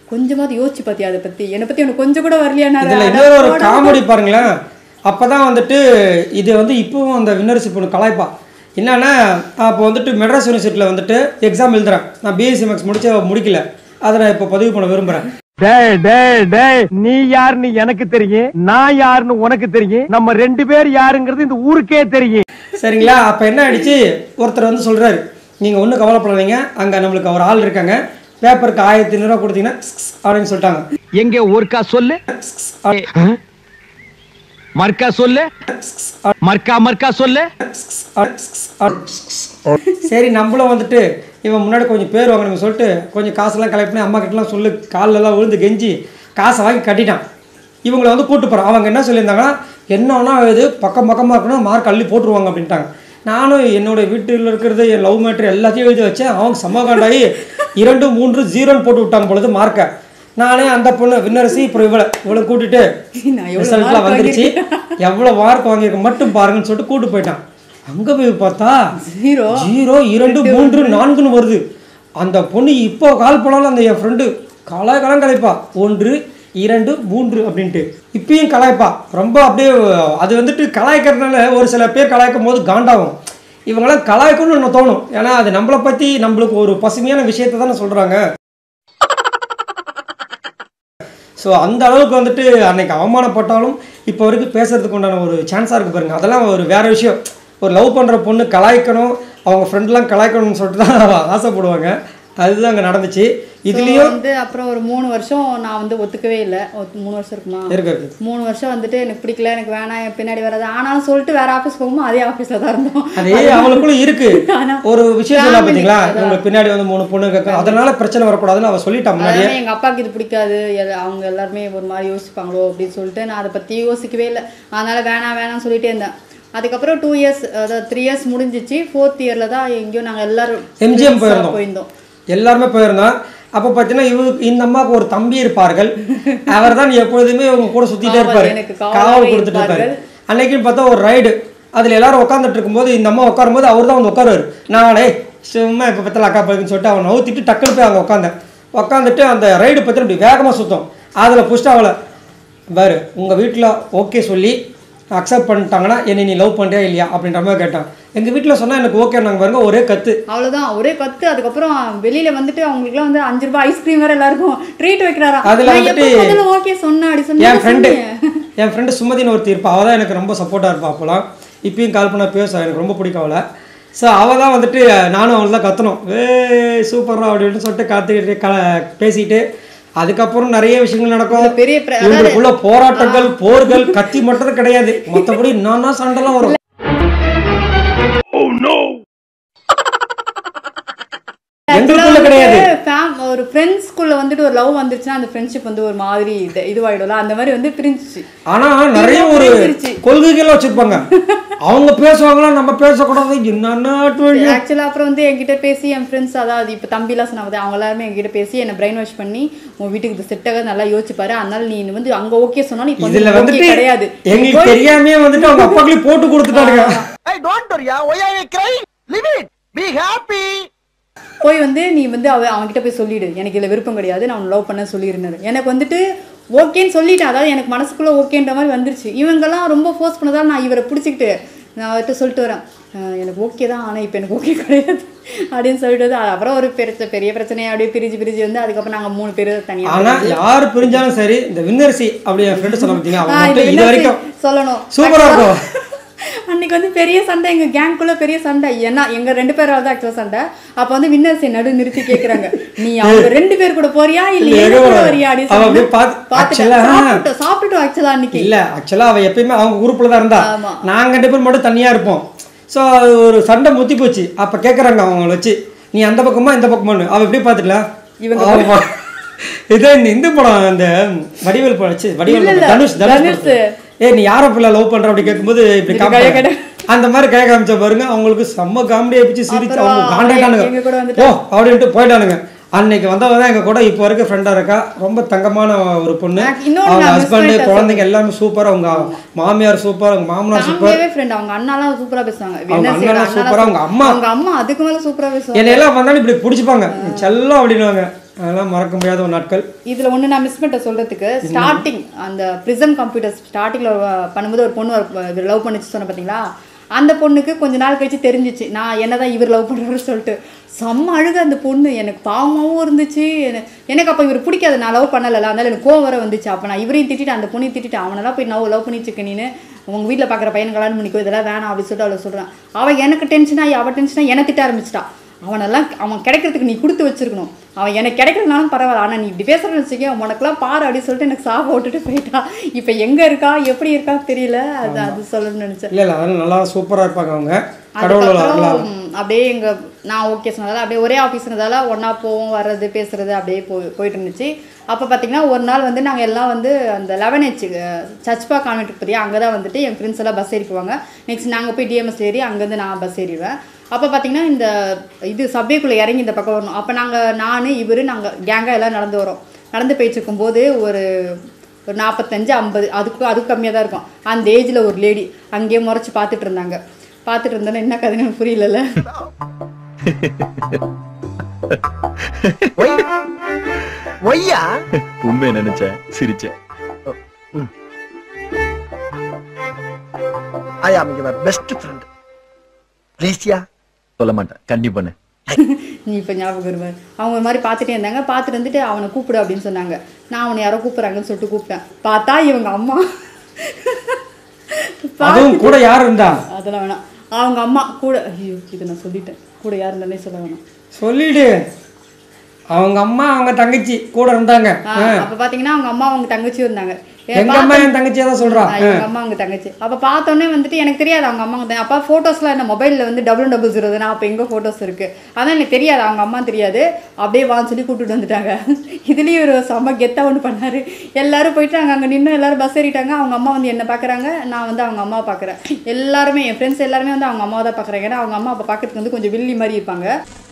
B: கொஞ்சமாவது யோசிச்சு பாத்தியா அதை பத்தி என்னை பத்தி உனக்கு கொஞ்சம் கூட வரலையா
A: இதில் இன்னொரு ஒரு காமெடி பாருங்களேன் அப்போ தான் வந்துட்டு இது வந்து இப்போவும் அந்த வின்னர்ஷிப் ஒன்று கலாய்ப்பா என்னன்னா அப்போ வந்துட்டு மெட்ராஸ் யூனிவர்சிட்டியில் வந்துட்டு எக்ஸாம் எழுதுறேன் நான் பிஎஸ்சி மேக்ஸ் முடிச்சு முடிக்கல அதை நான் இப்போ பதிவு பண்ண விரும்புகிறேன்
D: டேய் டேய் டேய் நீ யாருன்னு எனக்கு தெரியும் நான் யாருன்னு உனக்கு தெரியும் நம்ம ரெண்டு பேர் யாருங்கிறது இந்த ஊருக்கே தெரியும்
A: சரிங்களா அப்போ என்ன ஆயிடுச்சு ஒருத்தர் வந்து சொல்கிறாரு நீங்கள் ஒன்றும் கவலைப்படாதீங்க அங்கே நம்மளுக்கு ஒரு ஆள் இருக்காங்க பேப்பருக்கு ஆயிரத்தி ஐநூறுரூவா கொடுத்தீங்கன்னா அப்படின்னு சொல்லிட்டாங்க
D: எங்க ஒருக்கா சொல்லு மர்க்கா சொல்லு மர்க்கா மர்க்கா சொல்லு
A: சரி நம்மளும் வந்துட்டு இவன் முன்னாடி கொஞ்சம் பேர் வாங்கணும்னு சொல்லிட்டு கொஞ்சம் காசெல்லாம் கலெக்ட் பண்ணி அம்மா கிட்டலாம் சொல்லு கால்ல எல்லாம் விழுந்து கெஞ்சி காசை வாங்கி கட்டிட்டான் இவங்களை வந்து கூட்டு போகிறோம் அவங்க என்ன சொல்லியிருந்தாங்கன்னா என்னன்னா இது பக்கம் பக்கமாக இருக்கணும் மார்க் அள்ளி போட்டுருவாங்க அப்படின்ட்டாங்க நானும் என்னோட வீட்டில் இருக்கிறது என் லவ் மேட்ரு எல்லாத்தையும் எழுதி வச்சேன் அவங்க சம்மகாண்டாகி இரண்டு மூன்று ஜீரோன்னு போட்டு விட்டாங்க பொழுது மார்க்கை நானே அந்த பொண்ணு வின்னரசி அப்புறம் இவளை இவளை கூட்டிட்டு
B: நான் எவ்வளவு
A: ரிசல்ட்லாம்
B: mark
A: வந்துருச்சு எவ்வளோ மார்க் வாங்கியிருக்க மட்டும் பாருங்கன்னு சொல்லிட்டு கூட்டு போயிட்டான் அங்கே போய் பார்த்தா
B: ஜீரோ
A: ஜீரோ இரண்டு மூன்று நான்குன்னு வருது அந்த பொண்ணு இப்போ கால் பண்ணாலும் அந்த என் ஃப்ரெண்டு கலாய் கலம் கலைப்பா ஒன்று இரண்டு மூன்று அப்படின்ட்டு இப்பயும் கலாய்ப்பா ரொம்ப அப்படியே அது வந்துட்டு கலாய்க்கிறதுனால ஒரு சில பேர் கலாய்க்கும் போது காண்டாகும் இவங்களாம் கலாய்க்கணும்னு எனக்கு தோணும் ஏன்னா அது நம்மளை பற்றி நம்மளுக்கு ஒரு பசுமையான விஷயத்தை தானே சொல்கிறாங்க ஸோ அந்த அளவுக்கு வந்துட்டு அன்னைக்கு அவமானப்பட்டாலும் இப்போ வரைக்கும் பேசுறதுக்கு உண்டான ஒரு சான்ஸாக இருக்குது பாருங்க அதெல்லாம் ஒரு வேற விஷயம் ஒரு லவ் பண்ணுற பொண்ணு கலாய்க்கணும் அவங்க ஃப்ரெண்ட்லாம் கலாய்க்கணும்னு சொல்லிட்டு தான் ஆசைப்படுவாங்க அதுதான் அங்கே நடந்துச்சு இதுலேயும்
B: வந்து அப்புறம் ஒரு மூணு வருஷம் நான் வந்து ஒத்துக்கவே இல்லை மூணு வருஷம் இருக்குமா
A: இருக்கு இருக்கு
B: மூணு வருஷம் வந்துட்டு எனக்கு பிடிக்கல எனக்கு வேணாம் என் பின்னாடி வராது ஆனாலும் சொல்லிட்டு வேற ஆஃபீஸ் போகும்போது அதே ஆஃபீஸில் தான் இருந்தோம்
A: அதே அவங்களுக்குள்ள இருக்கு
B: ஆனா,
A: ஒரு விஷயம் சொல்லா
B: family,
A: பார்த்தீங்களா
B: அதான்.
A: இவங்க பின்னாடி வந்து மூணு பொண்ணு கேட்க அதனால பிரச்சனை வரக்கூடாதுன்னு அவ சொல்லிட்டா முன்னாடியே
B: அதாவது எங்க அப்பாவுக்கு இது பிடிக்காது எல்ல- அவங்க எல்லாருமே ஒரு மாதிரி யோசிப்பாங்களோ அப்படின்னு சொல்லிட்டு நான் அதை பத்தி யோசிக்கவே இல்லை அதனால வேணாம் வேணாம்னு சொல்லிட்டே இருந்தேன் அதுக்கப்புறம் டூ இயர்ஸ் அதாவது த்ரீ இயர்ஸ் முடிஞ்சிச்சு ஃபோர்த் இயர்ல தான் எங்கேயோ நாங்க எல்லாரும்
A: எம்ஜிஎம்
B: friends ஆ
A: போயிருந்தோம்
B: போயிருந்தோம்
A: எல்லாருமே போயிருந்தோம் அப்போ பார்த்தீங்கன்னா இவ இந்த அம்மாவுக்கு ஒரு தம்பி இருப்பார்கள் அவர் தான் எப்பொழுதுமே இவங்க கூட சுத்திட்டே
B: காவல்,
A: இருப்பாரு
B: எனக்கு காவலாக
A: காவல் கொடுத்துட்டு இருப்பாரு
B: இருப்பார்கள்.
A: அன்னைக்குன்னு பார்த்தா ஒரு ரைடு அதில் எல்லாரும் உட்காந்துட்டு இருக்கும்போது இந்த அம்மா உட்காரும்போது அவர் தான் வந்து உட்காருவார் நான் டேய் சும்மா இப்போ பத்தல அக்கா பைக்குன்னு சொல்லிட்டு அவன் நவுத்திட்டு டக்குன்னு போய் அங்கே உட்காந்தேன் உட்காந்துட்டு அந்த ரைடு பற்றி இப்படி வேகமாக சுத்தம் அதில் புஷ்ட்டு அவளை பாரு உங்கள் வீட்டில் ஓகே சொல்லி அக்செப்ட் பண்ணிட்டாங்கன்னா என்னை நீ லவ் பண்ணுறியா இல்லையா அப்படின்ற மாதிரி கேட்டான் எங்கள் வீட்டில் சொன்னால் எனக்கு ஓகே நாங்கள் பாருங்க ஒரே கத்து
B: அவ்வளவுதான் ஒரே கத்து அதுக்கப்புறம் வெளியில வந்துட்டு அவங்களுக்குலாம் வந்து அஞ்சு ரூபாய் ஐஸ்கிரீம் வேற எல்லாருக்கும் ட்ரீட் வைக்கிறாரா
A: அதுல வந்துட்டு
B: ஓகே சொன்னா அப்படி
A: என்
B: சொன்னா
A: ஃப்ரெண்டு என் ஃப்ரெண்டு சுமதின்னு ஒருத்தி இருப்பா அவள் தான் எனக்கு ரொம்ப சப்போர்ட்டாக இருப்பா அப்போலாம் இப்பயும் கால் பண்ண பேச எனக்கு ரொம்ப பிடிக்கும் அவளை ஸோ அவள் தான் வந்துட்டு நானும் அவள் தான் கத்தணும் ஏ சூப்பரா அப்படின்னு சொல்லிட்டு கற்றுக்கிட்டு க பேசிட்டு அதுக்கப்புறம் நிறைய விஷயங்கள் நடக்கும்
B: பெரிய பிர-
A: இவங்களுக்குள்ள போராட்டங்கள் போர்கள் கத்தி மட்டும் கிடையாது மற்றபடி நானா சண்டைலாம் வரும் எங்களுக்குள்ள கிடையாது
B: ஃபேம் ஒரு ஃப்ரெண்ட்ஸ்குள்ள வந்துட்டு ஒரு லவ் வந்துருச்சுன்னா அந்த ஃப்ரெண்ட்ஷிப் வந்து ஒரு மாதிரி இது இதுவாயிடும்ல அந்த மாதிரி வந்து பிரிஞ்சுச்சு
A: ஆனா நிறைய ஒரு
B: பிரிஞ்சிருச்சு.
A: கொள்கைகள் வச்சிருப்பாங்க அவங்க பேசுவாங்களா நம்ம பேசக்கூடாது என்னன்னா
B: ஆக்சுவலாக அப்புறம் வந்து என்கிட்ட பேசி என் ஃப்ரெண்ட்ஸ் அதாவது இப்போ தம்பிலாம் சொன்னாங்க அவங்க எல்லாருமே என்கிட்ட பேசி என்னை பிரெயின் வாஷ் பண்ணி உன் வீட்டுக்கு இது செட் ஆகாது நல்லா யோசிச்சு பாரு அதனால நீ வந்து அங்க ஓகே சொன்னாலும் இப்போ
A: இதுல
B: வந்து
A: வந்துட்டு
B: okay கிடையாது
A: எங்களுக்கு தெரியாமே வந்துட்டு அவங்க அப்பாக்களையும் போட்டு கொடுத்துட்டாருங்க
C: I don't worry why I cry leave it be happy
B: போய் வந்து நீ வந்து அவ அவன்கிட்ட போய் சொல்லிடு எனக்கு இதில் விருப்பம் கிடையாது நான் லவ் பண்ண சொல்லியிருந்தாரு எனக்கு வந்துட்டு ஓகேன்னு சொல்லிட்டேன் அதாவது எனக்கு மனசுக்குள்ள ஓகேன்ற மாதிரி வந்துருச்சு இவங்கெல்லாம் ரொம்ப ஃபோர்ஸ் பண்ணதால் நான் இவரை பிடிச்சிக்கிட்டு நான் அவர்கிட்ட சொல்லிட்டு வரேன் "அஹ் எனக்கு ஓகே தான் ஆனால் இப்போ எனக்கு ஓகே கிடையாது அப்படின்னு சொல்லிட்டு வந்து அது அப்புறம் ஒரு பெரிய பெரிய பிரச்சனையை அப்படியே பிரிஞ்சு பிரிஞ்சு வந்து அதுக்கப்புறம் நாங்கள் மூணு பேர் தனியாக
A: ஆனா யாரு பிரிஞ்சாலும் சரி இந்த வின்னர்சி அப்படி என் ஃப்ரெண்டு சொல்ல பார்த்தீங்க அவங்க
B: ஆ, இது
A: மட்டும் இது
B: என்ன
A: வரைக்கும்
B: சொல்லணும்
A: சூப்பரா இருக்கும்.
B: அன்னைக்கு வந்து பெரிய சண்டை எங்க கேங்குள்ள பெரிய சண்டை ஏன்னா எங்க ரெண்டு பேராவது ஆக்சுவலா சண்டை அப்ப வந்து வின்னர்ஸை நடு நிறுத்தி கேக்குறாங்க நீ அவங்க ரெண்டு பேர் கூட போறியா இல்ல
A: இல்ல,
B: எங்க கூட
A: எங்க
B: வரியா அப்படின்னு
A: அவ
B: சொல்லி
A: அப்படியே பாத்து-
B: பாத்துட்டேன்.
A: actually, ஆ.
B: சாப்பிட்டோம் சாப்பிட்டுட்டோம் ஆக்சுவலா அன்னைக்கு
A: இல்ல ஆக்சுவலா அவ எப்பயுமே அவங்க குரூப்ல தான் இருந்தா
B: ஆமா.
A: நாங்க ரெண்டு பேர் மட்டும் தனியா இருப்போம் ஸோ ஒரு சண்டை முத்தி போச்சு அப்ப கேக்குறாங்க அவங்கள வச்சு நீ அந்த பக்கமா இந்த பக்கமானு அவ எப்படி பாத்துக்கல
B: இவங்க
A: ஆமா. இதே இந்த இந்த படம் அந்த வடிவேல் படம் ச்சீ, வடிவேல்
B: இல்ல, இல்ல.
A: படம். தனுஷ் தனுஷ்
B: தனுஷ்.
A: படம். ஏய் நீ யார பிள்ளை லவ் பண்ற அப்படி கேட்கும்போது இப்படி
B: இப்படி
A: காமிப்பாங்க.
B: கையை கட்டு.
A: அந்த மாதிரி கை காமிச்ச பாருங்க அவங்களுக்கு செம்ம காமெடி ஆயிடுச்சு சிரிச்சு
B: அப்புறம்
A: அவங்க
B: அவன் எங்க கூட
A: காண்டாயிட்டானுங்க
B: வந்துட்டா.
A: ஓ அப்படின்ட்டு போயிட்டானுங்க அன்னைக்கு வந்தவங்க தான் எங்க கூட இப்போ வரைக்கும் ஃப்ரெண்டா இருக்கா ரொம்ப தங்கமான ஒரு பொண்ணு
B: எனக்கு இன்னொன்னு
A: அவங்க
B: நான் miss
A: ஹஸ்பண்ட்
B: பண்ணிட்டேன்
A: குழந்தைங்க எல்லாமே சூப்பர் அவங்க மாமியார் சூப்பர் அவங்க மாமனார் சூப்பர்
B: ஃபேமிலியாவே ஃப்ரெண்ட் அவங்க அண்ணாலாம் சூப்பரா பேசுவாங்க
A: அவங்க
B: என்ன
A: அண்ணாலாம்
B: செய்யறாங்க
A: சூப்பரா, அவங்க அம்மா.
B: அவங்க அம்மா அதுக்கு மேல சூப்பரா பேசுவாங்க
A: என்னையெல்லாம் வந்தாலும் இப்படி பிடிச்சிப்பாங்க நீ செல்லம் அப்படின்னுவாங்க அதெல்லாம் மறக்க முடியாத ஒரு நாட்கள்
B: இதுல ஒண்ணு நான் மிஸ் பண்ணிட்ட சொல்றதுக்கு ஸ்டார்டிங் அந்த பிரிசம் கம்ப்யூட்டர்ஸ் ஸ்டார்டிங்ல பண்ணும்போது ஒரு பொண்ணு லவ் பண்ணிச்சு சொன்ன பாத்தீங்களா அந்த பொண்ணுக்கு கொஞ்ச நாள் கழிச்சு தெரிஞ்சிச்சு நான் என்னதான் இவர் லவ் பண்றாருன்னு சொல்லிட்டு செம்ம அழுக அந்த பொண்ணு எனக்கு பாவமாவும் இருந்துச்சு என- எனக்கு அப்போ இவர் பிடிக்காது நான் லவ் பண்ணல அதனால எனக்கு கோவம் வர வந்துச்சு அப்போ நான் இவரையும் திட்டிட்டு அந்த பொண்ணையும் திட்டிட்டு அவனெல்லாம் போய் லவ் லவ் பண்ணிச்சுக்க நீனு உங்க வீட்டில் பார்க்குற பையன் கல்யாணம் பண்ணிக்கோ இதெல்லாம் வேணாம் அப்படின்னு சொல்லிட்டு அவளை சொல்கிறேன் அவள் எனக்கு டென்ஷன் ஆகி அவள் டென்ஷனாக என்னை திட்ட ஆரம்பிச்சிட்டா அவனெல்லாம் அவன் கிடைக்கிறதுக்கு நீ கொடுத்து வச்சிருக்கணும் அவன் எனக்கு கிடைக்கிறதுனாலும் பரவாயில்ல ஆனால் நீ இப்படி பேசுறேன்னு வச்சுக்க உனக்கெல்லாம் பாரு அப்படின்னு சொல்லிட்டு எனக்கு சாப விட்டுட்டு போயிட்டா இப்போ எங்கே இருக்கா எப்படி இருக்கா தெரியல அது அது சொல்லணும்னு நினச்சேன்
A: இல்லை இல்லை அதெல்லாம் நல்லா சூப்பராக இருப்பாங்க அவங்க கடவுளோட அருளால்
B: அதுக்கப்புறம் அப்படியே எங்க நான் ஓகே சொன்னதால அப்படியே ஒரே ஆஃபீஸ்னதால ஒன்றா போவோம் வர்றது பேசுறது அப்படியே போய் போயிட்டு இருந்துச்சு அப்போ பார்த்தீங்கன்னா ஒரு நாள் வந்து நாங்கள் எல்லாம் வந்து அந்த லெவன் ஹெச் சர்ச்பா கான்வென்ட் பற்றி அங்கே தான் வந்துட்டு என் ஃப்ரெண்ட்ஸ் எல்லாம் பஸ் ஏறி போவாங்க நெக்ஸ்ட் நாங்கள் போய் டிஎம்எஸ் ஏறி அங்கேருந்து நான் பஸ் ஏறிடுவேன் அப்போ பார்த்தீங்கன்னா இந்த இது சப்வேக்குள்ளே இறங்கி இந்த பக்கம் வரணும் அப்போ நாங்கள் நான் இவர் நாங்கள் கேங்காக எல்லாம் நடந்து வரோம் நடந்து போயிட்டு இருக்கும்போது ஒரு ஒரு நாற்பத்தஞ்சு ஐம்பது அதுக்கு அதுக்கு கம்மியாக தான் இருக்கும் அந்த ஏஜில் ஒரு லேடி அங்கேயே முறைச்சி பார்த்துட்டு இருந்தாங்க பார்த்துட்டு இருந்தேன்னா என்ன கதைன்னு எனக்கு புரியலல்ல
C: ஒய்யா
E: உண்மையை நினைச்சேன் சிரிச்சேன்
C: ஐ ஆம் யுவர் பெஸ்ட் ஃப்ரெண்ட் ப்ளீஸ்யா
E: சொல்ல மாட்டேன் கண்டிப்பாண்ணே
B: நீ இப்போ ஞாபகம் வருவார் அவங்க ஒரு மாதிரி பார்த்துட்டே இருந்தாங்க பார்த்துட்டு வந்துட்டு அவனை கூப்பிடு அப்படின்னு சொன்னாங்க நான் அவனை யாரோ கூப்பிட்றாங்கன்னு சொல்லிட்டு கூப்பிட்டேன் பார்த்தா இவங்க அம்மா
A: அதுவும் கூட யார் இருந்தா
B: அதெல்லாம் வேணாம் அவங்க அம்மா கூட ஐயோ இதை நான் சொல்லிட்டேன் கூட யார் இருந்தாலே சொல்ல வேணாம்
A: சொல்லிடு அவங்க அம்மா அவங்க தங்கச்சி கூட இருந்தாங்க
B: ஆ, அப்ப பாத்தீங்கன்னா அவங்க அம்மா அவங்க தங்கச்சியும் இருந்தாங்க ஏ,
A: எங்க அம்மா என் தங்கச்சியை தான் சொல்றா
B: ஆ, இவங்க அம்மா அவங்க தங்கச்சி அப்ப பார்த்தோன்னே வந்துட்டு எனக்கு தெரியாது அவங்க அம்மா அவங்க அப்பா போட்டோஸ்லாம் என்ன மொபைல்ல வந்து டபுள் டபுள் ஜீரோ தானே அப்போ எங்க போட்டோஸ் இருக்கு அதான் எனக்கு தெரியாது அவங்க அம்மா தெரியாது அப்படியே வான்னு சொல்லி கூப்பிட்டு வந்துட்டாங்க இதுலயும் ஒரு செம்ம கெத்தா ஒன்று பண்ணாரு எல்லாரும் போயிட்டாங்க அங்க நின்று எல்லாரும் பஸ் ஏறிட்டாங்க அவங்க அம்மா வந்து என்ன பாக்குறாங்க நான் வந்து அவங்க அம்மா பாக்குறேன் எல்லாருமே என் ஃப்ரெண்ட்ஸ் எல்லாருமே வந்து அவங்க அம்மாவை தான் பாக்குறாங்க ஏன்னா அவங்க அம்மா அப்ப பாக்கிறதுக்கு வந்து கொஞ்சம் வில்லி மாதிரி இருப்பாங்க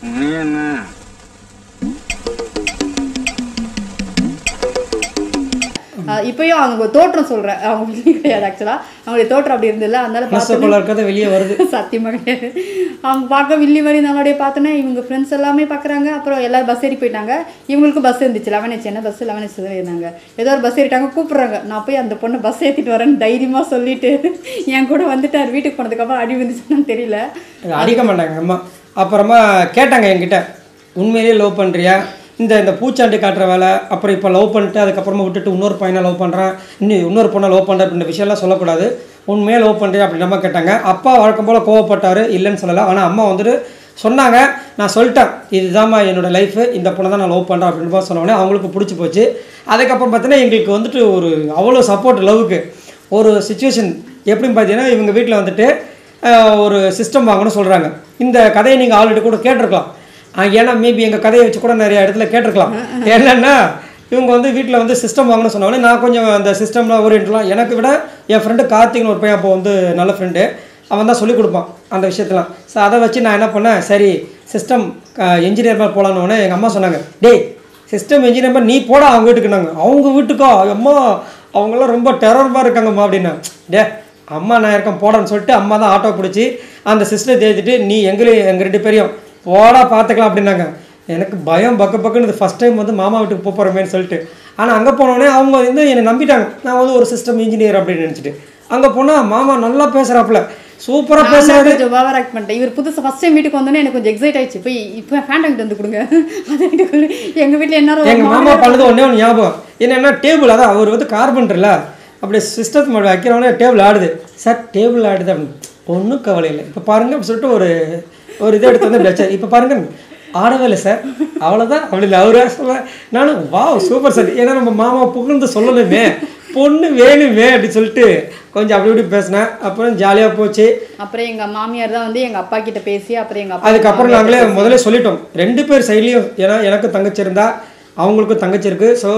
B: ஆஹ் இப்பயும் அவங்க தோற்றம் சொல்றேன் அவங்க வில்லி கிடையாது ஆக்சுவலா அவங்களுடைய தோற்றம் அப்படி இருந்ததில்ல அதனால பார்த்தோன்னே-
A: மனசுக்குள்ள இருக்கிறது வெளியே வருது
B: சத்தியமா கிடையாது அவங்க பார்க்க வில்லி மாதிரி நம்மளுடைய பார்த்தோன்னே இவங்க ஃப்ரெண்ட்ஸ் எல்லாமே பார்க்குறாங்க அப்புறம் எல்லாரும் பஸ் ஏறி போயிட்டாங்க இவங்களுக்கு பஸ் இருந்துச்சு லெவன் ஹெச் என்ன பஸ் லெவன் ஹெச் தான் இருந்தாங்க ஏதோ ஒரு பஸ் ஏறிட்டாங்க கூப்பிட்றாங்க நான் போய் அந்த பொண்ணை பஸ் ஏற்றிட்டு வரேன்னு தைரியமாக சொல்லிட்டு என் கூட வந்துட்டார் வீட்டுக்கு போனதுக்கப்புறம் அடி வந்துச்சுன்னு தெரியல
A: அடிக்க மாட்டாங்க எங்க அம்மா அப்புறமா கேட்டாங்க என்கிட்ட உண்மையிலேயே லவ் பண்ணுறியா இந்த இந்த பூச்சாண்டி காட்டுற வேலை அப்புறம் இப்போ லவ் பண்ணிட்டு அதுக்கப்புறமா விட்டுட்டு இன்னொரு பையனை லவ் பண்ணுறேன் இன்னும் இன்னொரு பொண்ணை லவ் பண்ணுறேன் அப்படின்ற விஷயம்லாம் சொல்லக்கூடாது உண்மையாக லவ் பண்ணுறியா அப்படின்ற மாதிரி கேட்டாங்க அப்பா வழக்கம் போல் கோவப்பட்டார் இல்லைன்னு சொல்லலை ஆனால் அம்மா வந்துட்டு சொன்னாங்க நான் சொல்லிட்டேன் இதுதாம்மா என்னோட லைஃபு இந்த பொண்ணை தான் நான் லவ் பண்ணுறேன் அப்படின்னு மாதிரி சொன்ன உடனே அவங்களுக்கு பிடிச்சி போச்சு அதுக்கப்புறம் பார்த்தீங்கன்னா எங்களுக்கு வந்துட்டு ஒரு அவ்வளோ சப்போர்ட் லவ்வுக்கு ஒரு சுச்சுவேஷன் எப்படின்னு பார்த்தீங்கன்னா இவங்க வீட்டில் வந்துட்டு ஆஹ், ஒரு சிஸ்டம் வாங்கணும்னு சொல்கிறாங்க இந்த கதையை நீங்கள் ஆல்ரெடி கூட கேட்டிருக்கலாம் ஆஹ், ஏன்னா மேபி எங்கள் கதையை வச்சு கூட நிறைய இடத்துல கேட்டிருக்கலாம் என்னென்னா இவங்க வந்து வீட்டில் வந்து சிஸ்டம் வாங்கணும்னு சொன்ன உடனே நான் கொஞ்சம் அந்த சிஸ்டமில் ஓரியன்ட்லாம் எனக்கு விட என் ஃப்ரெண்டு கார்த்திக்னு ஒரு பையன் அப்போ வந்து நல்ல ஃப்ரெண்டு அவன் தான் சொல்லிக் கொடுப்பான் அந்த விஷயத்தெல்லாம் ஸோ அதை வச்சு நான் என்ன பண்ணேன் சரி சிஸ்டம் என்ஜினியர் மாதிரி போகலான்னு உடனே எங்கள் அம்மா சொன்னாங்க டேய் சிஸ்டம் இன்ஜினியர் மாதிரி நீ போடா அவங்க வீட்டுக்கு நாங்கள் அவங்க வீட்டுக்கா அம்மா அவங்கெல்லாம் ரொம்ப டெரர்மாக இருக்காங்கம்மா அப்படின்னா டே அம்மா நான் இருக்கேன் போடான்னு சொல்லிட்டு அம்மா தான் ஆட்டோ பிடிச்சி அந்த சிஸ்டத்தை ஏற்றிட்டு நீ எங்களையும் எங்கள் ரெண்டு பேரையும் போடா பார்த்துக்கலாம் அப்படின்னாங்க எனக்கு பயம் பக்க பக்குன்னு ஃபஸ்ட் டைம் வந்து மாமா வீட்டுக்கு போக போகிறோமேன்னு சொல்லிட்டு ஆனால் அங்கே போனோடனே அவங்க வந்து என்னை நம்பிட்டாங்க நான் வந்து ஒரு சிஸ்டம் இன்ஜினியர் அப்படின்னு நினச்சிட்டு அங்கே போனால் மாமா நல்லா பேசுகிறாப்புல சூப்பராக
B: நான் தான்
A: பேசுகிறாரு
B: கொஞ்சம் ஓவர் ஆக்ட் பண்ணிட்டேன் இவர் புதுசு ஃபர்ஸ்ட் டைம் வீட்டுக்கு வந்தோன்னே எனக்கு கொஞ்சம் எக்ஸைட் ஆயிடுச்சு போய் இப்போ ஃபேன் வாங்கிட்டு வந்து கொடுங்க அதை வீட்டுக்குள்ள எங்கள் வீட்டில் என்ன
A: எங்க மாமா பண்ணது ஒண்ணே ஒன்று ஞாபகம் என்னன்னா டேபிள் அதான் அவர் வந்து கார்பெண்டர்ல அப்படியே சிஸ்டத்து மேலே வைக்கிறவனே டேபிள் ஆடுது சார் டேபிள் ஆடுது அப்படின்னு ஒன்றும் கவலை இல்லை இப்போ பாருங்க அப்படின்னு சொல்லிட்டு ஒரு ஒரு இதை எடுத்து வந்து இப்படி வச்சார் இப்போ பாருங்க ஆடவே இல்லை சார் அவ்வளோதான் அப்படி இல்லை அவரே சொல்ல நானும் வா சூப்பர் சார் ஏன்னா நம்ம மாமா புகழ்ந்து சொல்லணுமே பொண்ணு வேணுமே அப்படின்னு சொல்லிட்டு கொஞ்சம் அப்படி இப்படி பேசினேன் அப்புறம் ஜாலியாக போச்சு
B: அப்புறம் எங்க மாமியார் தான் வந்து எங்க அப்பா கிட்ட பேசி அப்புறம் எங்க அப்பா
A: அதுக்கப்புறம் நாங்களே முதல்ல சொல்லிட்டோம் ரெண்டு பேர் சைட்லேயும் ஏன்னா எனக்கு தங்கச்சி இருந்தா அவங்களுக்கும் தங்கச்சி இருக்குது ஸோ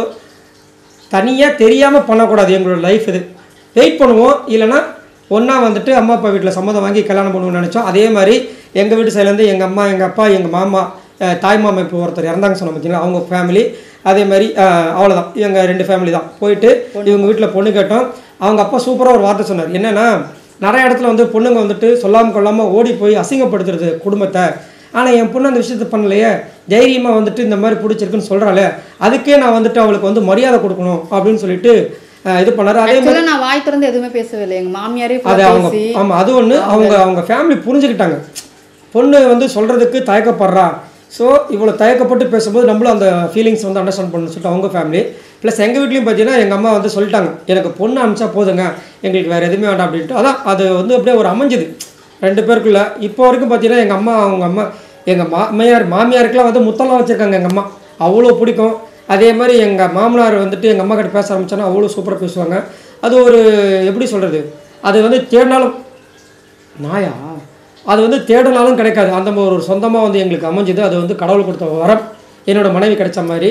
A: தனியாக தெரியாமல் பண்ணக்கூடாது எங்களோட லைஃப் இது வெயிட் பண்ணுவோம் இல்லைன்னா ஒன்றா வந்துட்டு அம்மா அப்பா வீட்டில் சம்மதம் வாங்கி கல்யாணம் பண்ணுவோம்னு நினச்சோம் அதே மாதிரி எங்கள் வீட்டு சைட்லேருந்து எங்கள் அம்மா எங்கள் அப்பா எங்கள் மாமா அஹ், தாய் மாமா இப்போ ஒருத்தர் இறந்தாங்க சொன்ன பார்த்தீங்களா அவங்க ஃபேமிலி அதே மாதிரி அஹ், அவ்வளவுதான் எங்கள் ரெண்டு ஃபேமிலி தான் போயிட்டு இவங்க வீட்டில் பொண்ணு கேட்டோம் அவங்க அப்பா சூப்பராக ஒரு வார்த்தை சொன்னார் என்னென்னா நிறைய இடத்துல வந்து பொண்ணுங்க வந்துட்டு சொல்லாமல் கொள்ளாமல் ஓடி போய் அசிங்கப்படுத்துறது குடும்பத்தை ஆனால் என் பொண்ணு அந்த விஷயத்தை பண்ணலையே தைரியமாக வந்துட்டு இந்த மாதிரி பிடிச்சிருக்குன்னு சொல்கிறாளே அதுக்கே நான் வந்துட்டு அவளுக்கு வந்து மரியாதை கொடுக்கணும் அப்படின்னு சொல்லிட்டு அஹ், இது பண்ணாரு அதே மாதிரி
B: ஆக்சுவலாக நான் வாய் திறந்து எதுவுமே பேசவே இல்லை எங்கள் மாமியாரே
A: அது
B: full
A: அவங்க
B: பேசி
A: ஆமாம் அது ஒன்று அவங்க அவங்க ஃபேமிலி புரிஞ்சுக்கிட்டாங்க பொண்ணு வந்து சொல்கிறதுக்கு தயக்கப்படுறா ஸோ இவ்வளோ தயக்கப்பட்டு பேசும்போது நம்மளும் அந்த ஃபீலிங்ஸ் வந்து அண்டர்ஸ்டாண்ட் பண்ணணும்னு சொல்லிட்டு அவங்க ஃபேமிலி ப்ளஸ் எங்கள் வீட்லேயும் பார்த்தீங்கன்னா எங்கள் அம்மா வந்து சொல்லிட்டாங்க எனக்கு பொண்ணு அனுப்பிச்சா போதுங்க எங்களுக்கு வேறு எதுவுமே வேண்டாம் அப்படின்ட்டு அதான் அது வந்து அப்படியே ஒரு அமைஞ்சுது ரெண்டு பேருக்குள்ள இப்போ வரைக்கும் பார்த்தீங்கன்னா எங்கள் அம்மா அவங்க அம்மா எங்கள் மாமியார் மாமியாருக்கெல்லாம் வந்து முத்தம்லாம் வச்சுருக்காங்க எங்கள் அம்மா அவ்வளோ பிடிக்கும் அதே மாதிரி எங்கள் மாமனார் வந்துட்டு எங்கள் அம்மா கிட்ட பேச ஆரம்பிச்சோன்னா அவ்வளோ சூப்பராக பேசுவாங்க அது ஒரு எப்படி சொல்கிறது அது வந்து தேடினாலும் நாயா அது வந்து தேடினாலும் கிடைக்காது அந்த மாதிரி ஒரு சொந்தமாக வந்து எங்களுக்கு அமைஞ்சது அது வந்து கடவுள் கொடுத்த வரம் என்னோட மனைவி கிடைச்ச மாதிரி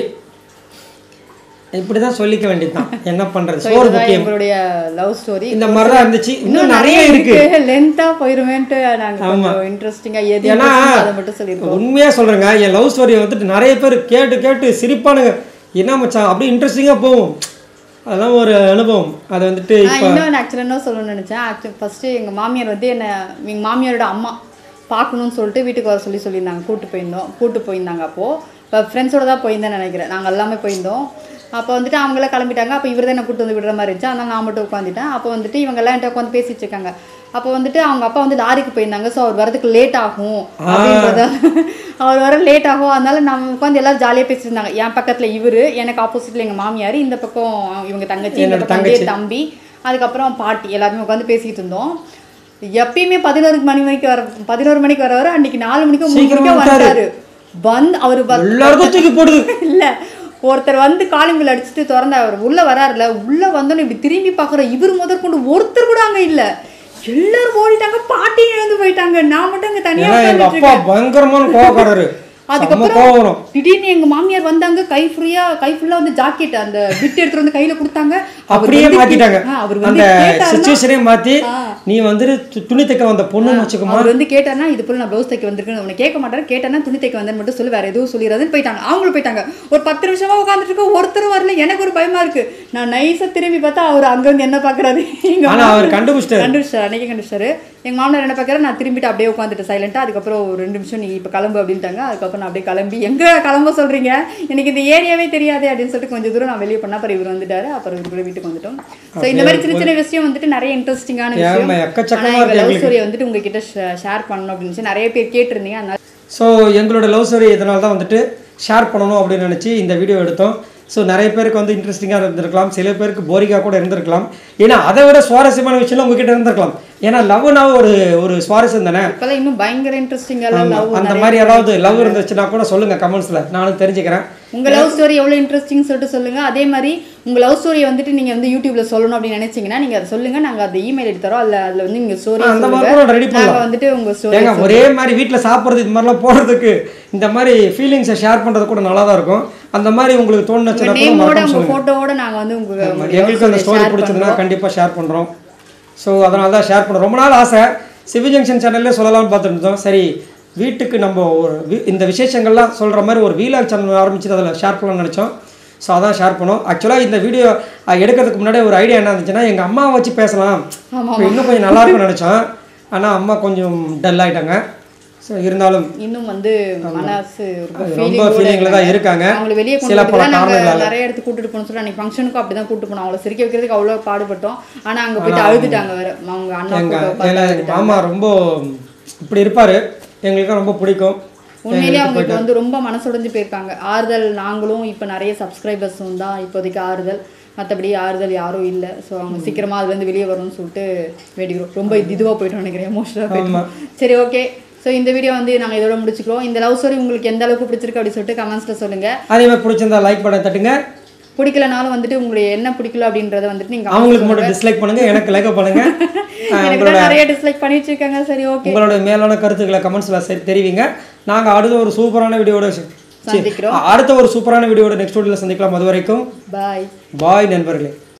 A: இப்படி தான் சொல்லிக்க வேண்டியதுதான் என்ன பண்ணுறது
B: ஸோ
A: சோறு
B: இதுதான்
A: முக்கியம்
B: எங்களுடைய லவ் ஸ்டோரி
A: இந்த மாதிரி தான் இருந்துச்சு இன்னும் நிறைய இருக்கு
B: லென்த்தா போயிருமேன்ட்டு நாங்க கொஞ்சம் இன்ட்ரெஸ்டிங்கா எது
A: ஏன்னா
B: interesting அதை மட்டும் சொல்லியிருக்கோம்
A: உண்மையா சொல்றேங்க என் லவ் ஸ்டோரியை வந்துட்டு நிறைய பேர் கேட்டு கேட்டு சிரிப்பானுங்க என்ன மச்சான் அப்படியே இன்ட்ரெஸ்டிங்காக போகும் அதெல்லாம் ஒரு அனுபவம் அது வந்துட்டு
B: நான்
A: இப்போ
B: இன்னொன்று ஆக்சுவலாக என்ன சொல்லணும்னு நினச்சேன் ஆக்சுவல் ஃபஸ்ட்டு எங்கள் மாமியார் வந்து என்னை எங்கள் மாமியாரோட அம்மா பார்க்கணும்னு சொல்லிட்டு வீட்டுக்கு வர சொல்லி சொல்லியிருந்தாங்க கூட்டு போயிருந்தோம் கூட்டு போயிருந்தாங்க அப்போது இப்போ ஃப்ரெண்ட்ஸோட தான் போயிருந்தேன் நினைக்கிறேன் நாங்கள் எல்லாமே போயிருந்தோம் அப்போ வந்துட்டு அவங்களாம் கிளம்பிட்டாங்க அப்போ இவர் தான் என்ன கூட்டு வந்து விடுற மாதிரி இருந்துச்சு அதனால் நான் மட்டும் உட்காந்துட்டேன் அப்போ வந்துட்டு இவங்க எல்லாம் என்கிட்ட உட்காந்து பேசிட்டு இருக்காங்க அப்போ வந்துட்டு அவங்க அப்பா வந்து லாரிக்கு போயிருந்தாங்க ஸோ அவர் வரதுக்கு லேட் ஆகும் அப்படின்றத அவர் வர லேட் ஆகும் அதனால நம்ம உட்காந்து எல்லாரும் ஜாலியாக பேசிட்டு இருந்தாங்க என் பக்கத்தில் இவர் எனக்கு ஆப்போசிட்டில் எங்கள் மாமியார் இந்த பக்கம் இவங்க தங்கச்சி இந்த
A: என்னோட
B: பக்கம்
A: தங்கச்சி.
B: வந்து தம்பி அதுக்கப்புறம் பாட்டி எல்லாருமே உட்காந்து பேசிக்கிட்டு இருந்தோம் எப்பயுமே பதினோரு மணி மணிக்கு வர பதினோரு மணிக்கு வரவர் அன்னைக்கு நாலு மணிக்கு மூணு
A: சீக்கிரமா
B: மணிக்கு
A: வந்துட்டாரு.
B: வந்தாரு வந்து அவர்
A: எல்லாருக்கும் தூக்கி போடுது
B: இல்ல ஒருத்தர் வந்து காலிங் பில் அடிச்சுட்டு திறந்த அவர் உள்ள வராருல உள்ள வந்தோன்னு இப்படி திரும்பி பார்க்குற இவர் முதற்கொண்டு ஒருத்தர் கூட அங்க இல்ல எல்லாரும் ஓடிட்டாங்க பாட்டியும் இழந்து போயிட்டாங்க நான் மட்டும் அங்க தனியா
A: ஏன்னா எங்க
B: உட்கார்ந்துட்டு
A: அப்பா
B: இருக்கேன்.
A: பயங்கரமான கோவக்காரரு செம்ம கோவம்
B: அதுக்கப்புறம்
A: வரும்
B: திடீர்னு எங்க மாமியார் வந்தாங்க கை ஃப்ரீயா கை ஃபுல்லா வந்து ஜாக்கெட் அந்த பிட் எடுத்துட்டு வந்து கையில கொடுத்தாங்க அவர்
A: அப்படியே
B: வந்து
A: மாத்திட்டாங்க
B: ஆ, அவர்
A: அந்த
B: வந்து கேட்டாருன்னா-
A: சுச்சுவேஷனே மாத்தி
B: ஆ.
A: நீ வந்துட்டு து- துணி தைக்க வந்த பொண்ணுன்னு வச்சுக்கோமா
B: அவர் வந்து கேட்டானா இது போல நான் ப்ளவுஸ் தைக்க வந்திருக்கேன் உன்னை கேட்க மாட்டாரு கேட்டானா துணி தைக்க வந்தேன்னு மட்டும் சொல்லி வேற எதுவும் சொல்லிடாதுன்னு போயிட்டாங்க அவங்களும் போயிட்டாங்க ஒரு பத்து நிமிஷமா உட்காந்துட்டு இருக்க ஒருத்தரும் வரல எனக்கு ஒரு பயமா இருக்கு நான் நைஸா திரும்பி பார்த்தா அவர் அங்க வந்து என்ன பாக்குறாரு எங்க
A: ஆனா அவர்
B: மாமனார்
A: கண்டுபிடிச்சிட்டாரு.
B: கண்டுபிடிச்சாரு அன்னைக்கு கண்டுபிடிச்சாரு எங்க மாமனார் என்ன பார்க்கறாரு நான் திரும்பிட்டு அப்படியே உட்காந்துட்டு சைலண்டா அதுக்கப்புறம் ஒரு ரெண்டு நிமிஷம் நீ இப்ப கிளம்பு அப்படின்ட்டாங்க அதுக்கப்புறம் நான் அப்படியே கிளம்பி எங்க கிளம்ப சொல்றீங்க எனக்கு இந்த ஏரியாவே தெரியாது அப்படின்னு சொல்லிட்டு கொஞ்சம் தூரம் நான் வெளியே பண்ணா அப்புறம் இவர் வந்துட்டாரு அப்புறம் இவர் கூட வீட்டுக்கு வந்துட்டோம் ஸோ இந்த மாதிரி சின்ன சின்ன விஷயம் வந்துட்டு நிறைய இன்ட்ரெஸ்டிங்கான விஷயம்
A: ஏம்மா, எக்கச்சக்கமா
B: ஆனா
A: இருக்கு
B: எங்க லவ்
A: எங்களுக்கு.
B: ஸ்டோரியை வந்துட்டு உங்ககிட்ட ஷேர் பண்ணணும் அப்படின்னு சொல்லி நிறைய பேர் கேட்டிருந்தீங்க அதனால
A: ஸோ எங்களோட லவ் ஸ்டோரி இதனால தான் வந்துட்டு ஷேர் பண்ணணும் அப்படின்னு நினச்சி இந்த வீடியோ எடுத்தோம் ஸோ நிறைய பேருக்கு வந்து இன்ட்ரெஸ்டிங்காக இருந்திருக்கலாம் சில பேருக்கு போரிங்காக கூட இருந்திருக்கலாம் ஏன்னா அதை விட சுவாரஸ்யமான விஷயம்லாம் உங்ககிட்ட இருந்திருக்கலாம் ஏன்னா லவ்னா ஒரு ஒரு சுவாரஸ்யம் தானே
B: இப்பெல்லாம் இன்னும் பயங்கர இன்ட்ரெஸ்டிங்காக
A: ஆமா.
B: லவ்
A: அந்த மாதிரி ஏதாவது லவ் இருந்துச்சுன்னா கூட சொல்லுங்க கமெண்ட்ஸ்ல நானும் தெரிஞ்சுக்கிறேன்
B: உங்க லவ் ஸ்டோரி எவ்வளவு இன்ட்ரெஸ்டிங் சொல்லிட்டு சொல்லுங்க அதே மாதிரி உங்க லவ் ஸ்டோரியை வந்துட்டு நீங்க வந்து யூடியூப்ல சொல்லணும் அப்படின்னு நினைச்சீங்கன்னா நீங்க அதை சொல்லுங்க நாங்க அந்த இமெயில் எடுத்து தரோம் அதுல அதுல வந்து நீங்க ஸ்டோரி
A: அந்த மாதிரி கூட ரெடி
B: நாங்க
A: பண்ணலாம்
B: வந்துட்டு உங்க ஸ்டோரி
A: ஏங்க ஒரே மாதிரி வீட்டில் சாப்பிட்றது இது மாதிரிலாம் போடுறதுக்கு இந்த மாதிரி ஃபீலிங்ஸை ஷேர் பண்ணுறது கூட நல்லா தான் இருக்கும் அந்த மாதிரி உங்களுக்கு தோணுச்சுன்னா கூட
B: நேமோட
A: மறக்காம
B: உங்க
A: சொல்லுங்க
B: போட்டோவோட நாங்க வந்து உங்க உங்க love
A: எங்களுக்கு அந்த
B: story
A: ஸ்டோரி
B: share
A: பிடிச்சதுன்னா
B: பண்றோம்.
A: கண்டிப்பாக ஷேர் பண்ணுறோம் ஸோ அதனால தான் ஷேர் பண்ணுறோம் ரொம்ப நாள் ஆசை சிவி ஜங்ஷன் சேனல்லே சொல்லலாம்னு பார்த்துட்டு இருந்தோம் சரி வீட்டுக்கு நம்ம ஒரு வி- இந்த விசேஷங்கள்லாம் சொல்கிற மாதிரி ஒரு வீலாக் சேனல் ஆரம்பிச்சுட்டு அதில் ஷேர் பண்ணலாம்னு நினச்சோம் ஸோ அதான் ஷேர் பண்ணோம் ஆக்சுவலாக இந்த வீடியோ எடுக்கிறதுக்கு முன்னாடி ஒரு ஐடியா என்ன இருந்துச்சுன்னா எங்கள் அம்மாவை வச்சு பேசலாம் இப்போ இன்னும் கொஞ்சம் நல்லா இருக்கும்னு நினச்சோம் ஆனால் அம்மா கொஞ்சம் டல் ஆயிட்டாங்க ஸோ இருந்தாலும்
B: இன்னும் வந்து மனசு ரொம்ப
A: அது
B: feeling
A: ரொம்ப
B: ஓட
A: feeling ல தான் இருக்காங்க.
B: அவங்களை வெளியே கொண்டு
A: சில பல
B: போறதுக்கு நாங்க
A: காரணங்களால.
B: நிறைய இடத்துக்கு கூட்டிட்டு போகணும் சொல்லி அன்னைக்கு ஃபங்க்ஷனுக்கும் அப்படிதான் கூட்டிட்டு போனோம் அவங்கள சிரிக்க வைக்கிறதுக்கு அவ்வளோ பாடுபட்டோம் ஆனா அங்க போயிட்டு அழுதுட்டாங்க வேற அவங்க அண்ணா
A: எங்க
B: கூட உட்கார்ந்து
A: ஏன்னா எங்கள்
B: அழுதுட்டாங்க.
A: மாமா ரொம்ப இப்படி இருப்பார் எங்களுக்கும் ரொம்ப பிடிக்கும்
B: உண்மையிலேயே அவங்க இப்போ வந்து ரொம்ப மனசுடைஞ்சு போயிருக்காங்க ஆறுதல் நாங்களும் இப்போ நிறைய சப்ஸ்கிரைபர்ஸும் தான் இப்போதைக்கு ஆறுதல் மற்றபடி ஆறுதல் யாரும் இல்லை ஸோ அவங்க சீக்கிரமா அதுலேருந்து வெளியே வரும்னு சொல்லிட்டு வேண்டிக்கிறோம் ரொம்ப இதுவாக போயிட்டோம் நினைக்கிறேன் எமோஷனலாக போயிட்டோம் சரி ஓகே ஸோ இந்த வீடியோ வந்து நாங்கள் இதோட முடிச்சுக்கிறோம் இந்த லவ் ஸ்டோரி உங்களுக்கு எந்த அளவுக்கு பிடிச்சிருக்கு அப்படின்னு சொல்லிட்டு கமெண்ட்ஸில் சொல்லுங்கள்
A: அதே மாதிரி பிடிச்சிருந்தா லைக் பண்ண தட்டுங்க
B: பிடிக்கலனாலும் வந்துட்டு உங்களுக்கு என்ன பிடிக்கல அப்படின்றத வந்துட்டு நீங்கள்
A: அவங்களுக்கு மட்டும் டிஸ்லைக் பண்ணுங்க எனக்கு லைக் பண்ணுங்க அஹ்
B: எனக்கு
A: உங்களோட
B: தான் நிறைய டிஸ்லைக் பண்ணி வச்சிருக்காங்க சரி ஓகே
A: உங்களோட மேலான கருத்துக்களை கமெண்ட்ஸ்ல சரி தெரிவிங்க நாங்க அடுத்த ஒரு சூப்பரான வீடியோட சி- சி-
B: சந்திக்கிறோம்.
A: அடுத்த ஒரு சூப்பரான வீடியோட நெக்ஸ்ட் வீடியோல சந்திக்கலாம் அது வரைக்கும்
B: பாய்
A: பாய் நண்பர்களே